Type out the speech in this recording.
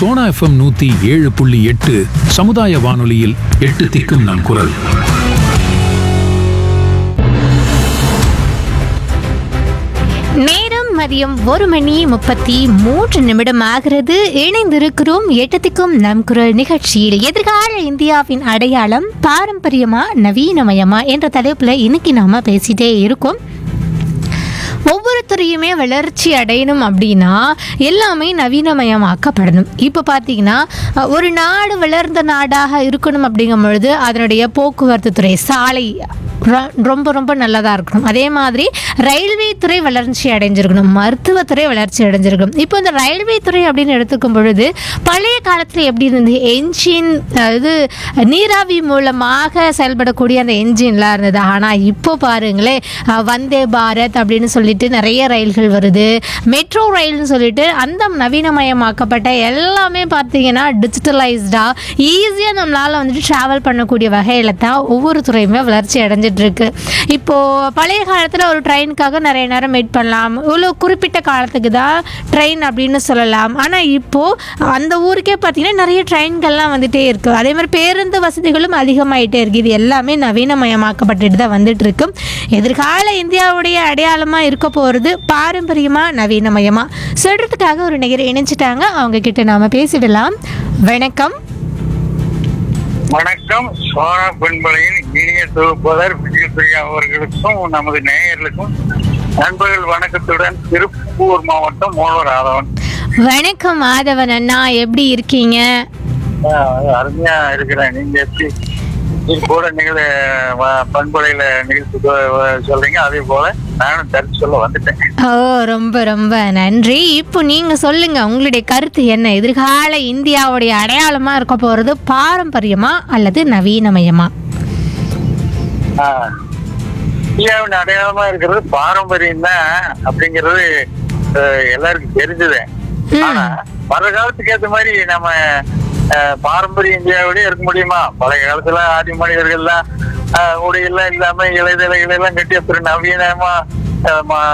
Sona FM நூத்தி ஏழு புள்ளி எட்டு சமுதாய வானொலியில் எட்டு திக்கும் நம் குரல் நேரம் மதியம் ஒரு மணி முப்பத்தி மூன்று நிமிடம் ஆகிறது இணைந்திருக்கிறோம் எட்டத்துக்கும் நம் குரல் நிகழ்ச்சியில் எதிர்கால இந்தியாவின் அடையாளம் பாரம்பரியமா நவீனமயமா என்ற தலைப்புல இன்னைக்கு நாம பேசிட்டே இருக்கோம் ஒவ்வொரு துறையுமே வளர்ச்சி அடையணும் அப்படின்னா எல்லாமே நவீனமயமாக்கப்படணும் இப்போ பார்த்தீங்கன்னா அஹ், ஒரு நாடு வளர்ந்த நாடாக இருக்கணும் அப்படிங்கும் பொழுது அதனுடைய போக்குவரத்து துறை சாலை ரொ- ரொம்ப ரொம்ப நல்லதாக இருக்கணும் அதே மாதிரி ரயில்வே துறை வளர்ச்சி அடைஞ்சிருக்கணும் மருத்துவத்துறை வளர்ச்சி அடைஞ்சிருக்கணும் இப்போ இந்த ரயில்வே துறை அப்படின்னு எடுத்துக்கும் பொழுது பழைய காலத்தில் எப்படி இருந்தது என்ஜின் இது நீராவி மூலமாக செயல்படக்கூடிய அந்த என்ஜின்லாம் இருந்தது ஆனால் இப்போ பாருங்களேன் அஹ், வந்தே பாரத் அப்படின்னு சொல்லிட்டு நிறைய ரயில்கள் வருது மெட்ரோ ரயில்னு சொல்லிட்டு அந்த நவீனமயமாக்கப்பட்ட எல்லாமே பார்த்தீங்கன்னா டிஜிட்டலைஸ்டாக ஈஸியாக நம்மளால் வந்துட்டு ட்ராவல் பண்ணக்கூடிய வகையில் தான் ஒவ்வொரு துறையுமே வளர்ச்சி அடைஞ்சிட்டு இருக்கு இப்போது பழைய காலத்தில் ஒரு ட்ரெயினுக்காக நிறைய நேரம் வெயிட் பண்ணலாம் இவ்வளோ குறிப்பிட்ட காலத்துக்கு தான் ட்ரெயின் அப்படின்னு சொல்லலாம் ஆனால் இப்போது அந்த ஊருக்கே பார்த்தீங்கன்னா நிறைய ட்ரெயின்கள்லாம் வந்துட்டே இருக்குது அதே மாதிரி பேருந்து வசதிகளும் அதிகமாயிட்டே இருக்குது இது எல்லாமே நவீனமயமாக்கப்பட்டுட்டு தான் வந்துட்டு இருக்கு எதிர்கால இந்தியாவுடைய அடையாளமாக இருக்க போகிறது பாரம்பரியமாக நவீனமயமாக சொல்கிறதுக்காக ஒரு நிகர் இணைஞ்சிட்டாங்க அவங்க கிட்ட நாம் பேசிடலாம் வணக்கம் வணக்கம் சோனா பெண்பலையின் இனிய தொகுப்பாளர் விஜயபிரியா அவர்களுக்கும் நமது நேயர்களுக்கும் நண்பர்கள் வணக்கத்துடன் திருப்பூர் மாவட்டம் மோகன் ராதவன் வணக்கம் மாதவன் அண்ணா எப்படி இருக்கீங்க ஆஹ் அருமையா இருக்கிறேன் நீங்க எப்படி இது கூட நீங்க பண்பலையில நிகழ்ச்சி சொ- சொல்றீங்க அதே போல நானும் கருத்து சொல்ல வந்துட்டேன் ஓ ரொம்ப ரொம்ப நன்றி இப்போ நீங்கள் சொல்லுங்கள் உங்களுடைய கருத்து என்ன எதிர்கால இந்தியாவுடைய அடையாளமாக இருக்க போகிறது பாரம்பரியமா அல்லது நவீனமயமா ஆஹ் இந்தியாவின் அடையாளமா இருக்கிறது பாரம்பரியம் தான் அப்படிங்கிறது ஆஹ் எல்லாருக்கும் தெரிஞ்சது ம். ஆனா வர காலத்துக்கு ஏத்த மாதிரி நம்ம ஆஹ் பாரம்பரிய இந்தியாவிலேயே இருக்க முடியுமா பழைய காலத்துல ஆதி மனிதர்கள்லாம் ஆஹ் உடையெல்லாம் இல்லாம இலைதலைகள் எல்லாம் கட்டி அப்புறம் நவீனமா ஆஹ் ம-